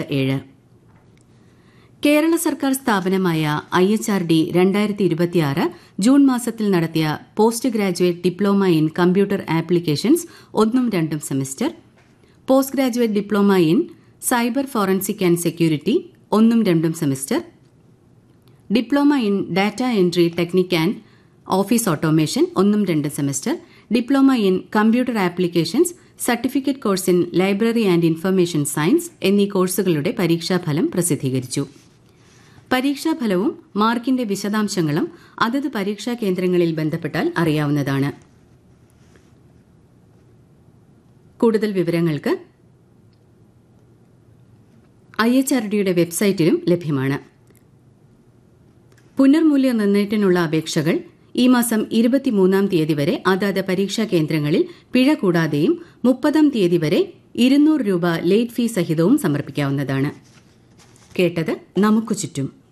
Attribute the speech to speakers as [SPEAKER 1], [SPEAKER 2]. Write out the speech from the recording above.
[SPEAKER 1] ഏഴ് കേരള സർക്കാർ സ്ഥാപനമായ ഐ എച്ച് ആർ ഡി രണ്ടായിരത്തി ഇരുപത്തിയാറ് ജൂൺ മാസത്തിൽ നടത്തിയ post graduate diploma in computer applications ഒന്നും രണ്ടും semester post graduate diploma in cyber forensic and security ഒന്നും രണ്ടും semester diploma in data entry technique and office automation ഒന്നും രണ്ടും semester diploma in computer applications certificate course in library and information science എന്നീ കോഴ്സുകളുടെ പരീക്ഷാഫലം പ്രസിദ്ധീകരിച്ചു പരീക്ഷാഫലവും മാർക്കിന്റെ വിശദാംശങ്ങളും അതത് പരീക്ഷാ കേന്ദ്രങ്ങളിൽ ബന്ധപ്പെട്ടാൽ അറിയാവുന്നതാണ് കൂടുതൽ വിവരങ്ങൾക്ക് ഐ എച്ച് ആർ ഡിയുടെ വെബ്സൈറ്റിലും ലഭ്യമാണ് പുനർമൂല്യനിർണ്ണയത്തിനുള്ള അപേക്ഷകൾ ഈ മാസം ഇരുപത്തിമൂന്നാം തീയതി വരെ അതാത് പരീക്ഷാ കേന്ദ്രങ്ങളിൽ പിഴ കൂടാതെയും മുപ്പതാം തീയതി വരെ ഇരുന്നൂറ് രൂപ ലേറ്റ് ഫീ സഹിതവും സമർപ്പിക്കാവുന്നതാണ് കേട്ടത് നമുക്ക് ചുറ്റും